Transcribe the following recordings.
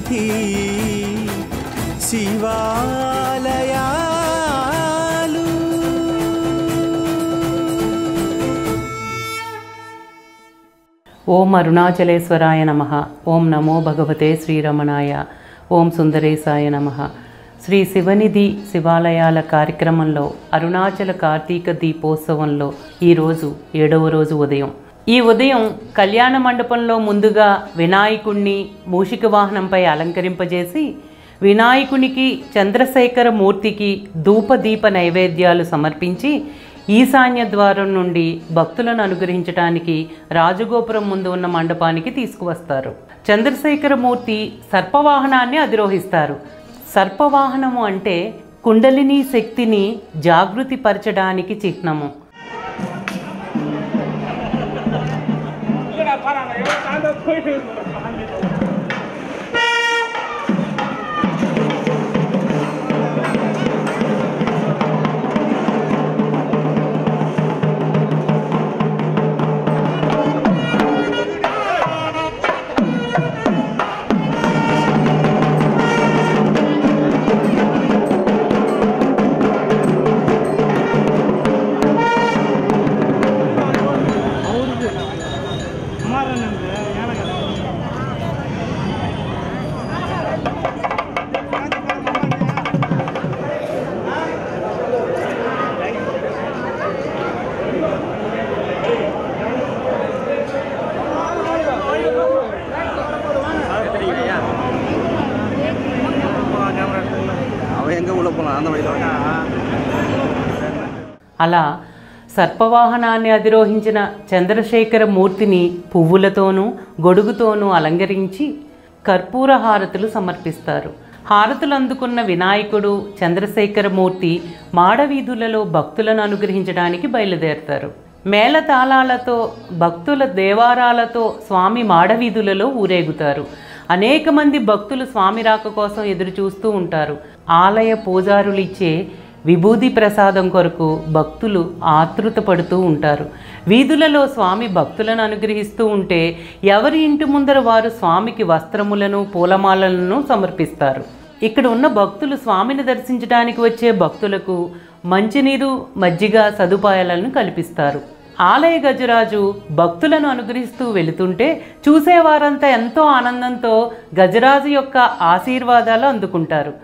సన్నిధి శివాలయాలు ఓం అరుణాచలేశ్వరాయ నమ ఓం నమో భగవతే శ్రీరమణాయ ఓం సుందరేశాయ నమ శ్రీ శివనిధి శివాలయాల కార్యక్రమంలో అరుణాచల కార్తీక దీపోత్సవంలో ఈరోజు ఏడవ రోజు ఉదయం ఈ ఉదయం కళ్యాణ మండపంలో ముందుగా వినాయకుణ్ణి మూషిక వాహనంపై అలంకరింపజేసి వినాయకునికి చంద్రశేఖర మూర్తికి ధూపదీప నైవేద్యాలు సమర్పించి ఈశాన్య ద్వారం నుండి భక్తులను అనుగ్రహించడానికి రాజగోపురం ముందు ఉన్న మండపానికి తీసుకువస్తారు చంద్రశేఖర మూర్తి సర్పవాహనాన్ని అధిరోహిస్తారు సర్పవాహనము అంటే కుండలిని శక్తిని జాగృతి పరచడానికి చిహ్నము அவன் எங்கே உள்ள போனான் அந்த வழியில் అలా సర్పవాహనాన్ని అధిరోహించిన చంద్రశేఖర మూర్తిని పువ్వులతోనూ గొడుగుతోనూ అలంకరించి కర్పూర హారతులు సమర్పిస్తారు హారతులు అందుకున్న వినాయకుడు చంద్రశేఖర మూర్తి మాడవీధులలో భక్తులను అనుగ్రహించడానికి బయలుదేరతారు మేళతాళాలతో భక్తుల దేవారాలతో స్వామి మాడవీధులలో ఊరేగుతారు అనేక మంది భక్తులు స్వామి రాక కోసం ఎదురు చూస్తూ ఉంటారు ఆలయ పూజారులు ఇచ్చే విభూది ప్రసాదం కొరకు భక్తులు ఆతృత పడుతూ ఉంటారు వీధులలో స్వామి భక్తులను అనుగ్రహిస్తూ ఉంటే ఎవరి ఇంటి ముందర వారు స్వామికి వస్త్రములను పూలమాలలను సమర్పిస్తారు ఇక్కడ ఉన్న భక్తులు స్వామిని దర్శించడానికి వచ్చే భక్తులకు మంచినీరు మజ్జిగ సదుపాయాలను కల్పిస్తారు ఆలయ గజరాజు భక్తులను అనుగ్రహిస్తూ వెళుతుంటే చూసేవారంతా ఎంతో ఆనందంతో గజరాజు యొక్క ఆశీర్వాదాలు అందుకుంటారు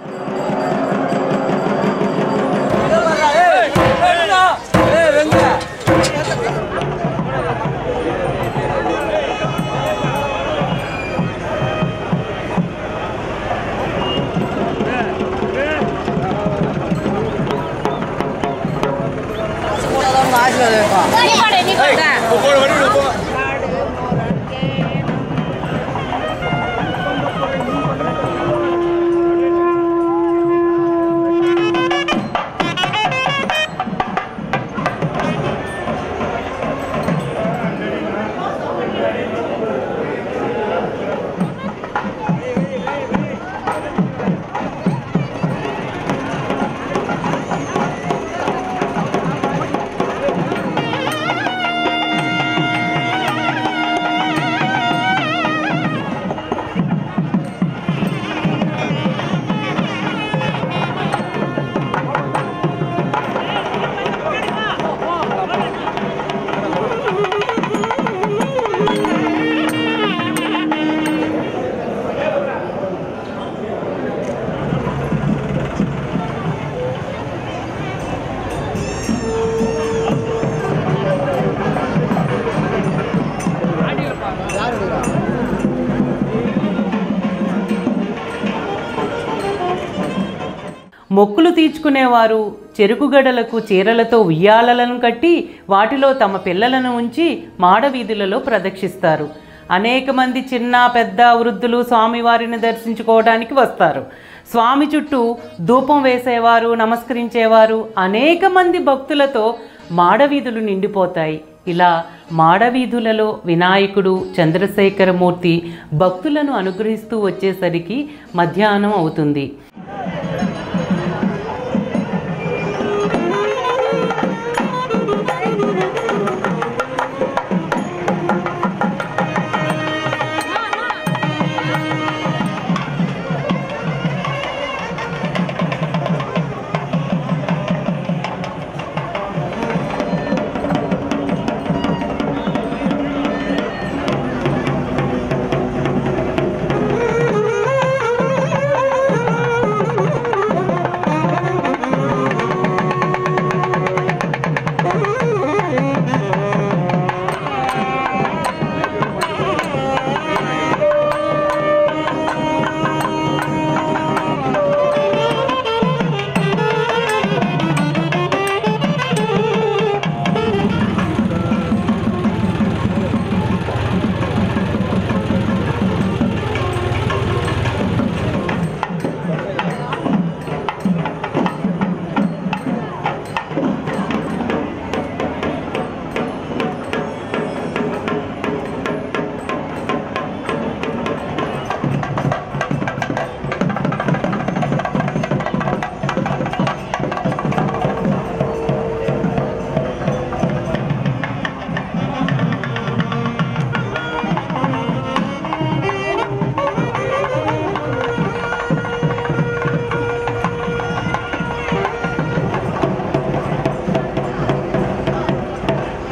మొక్కులు తీర్చుకునేవారు చెరుకుగడలకు చీరలతో ఉయ్యాలలను కట్టి వాటిలో తమ పిల్లలను ఉంచి మాడవీధులలో ప్రదక్షిస్తారు అనేక మంది చిన్న పెద్ద వృద్ధులు స్వామివారిని దర్శించుకోవడానికి వస్తారు స్వామి చుట్టూ ధూపం వేసేవారు నమస్కరించేవారు అనేక మంది భక్తులతో మాడవీధులు నిండిపోతాయి ఇలా మాడవీధులలో వినాయకుడు చంద్రశేఖరమూర్తి భక్తులను అనుగ్రహిస్తూ వచ్చేసరికి మధ్యాహ్నం అవుతుంది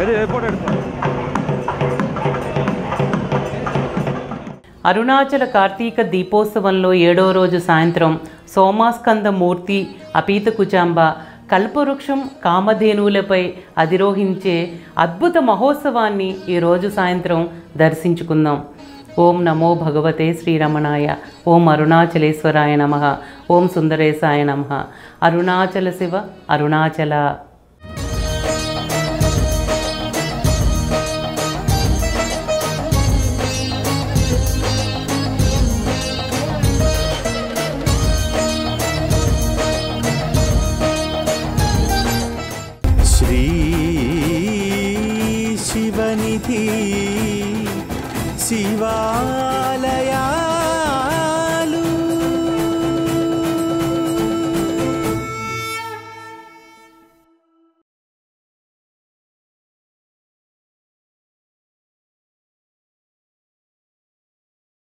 అది ఎయిర్పోర్ట్ ఎడుతుంది అరుణాచల కార్తీక దీపోత్సవంలో ఏడో రోజు సాయంత్రం సోమాస్కంద మూర్తి అపీత కుచాంబ కల్పవృక్షం కామధేనువులపై అధిరోహించే అద్భుత మహోత్సవాన్ని ఈరోజు సాయంత్రం దర్శించుకుందాం ఓం నమో భగవతే శ్రీరమణాయ ఓం అరుణాచలేశ్వరాయ నమ ఓం సుందరేశాయ నమ అరుణాచల శివ అరుణాచల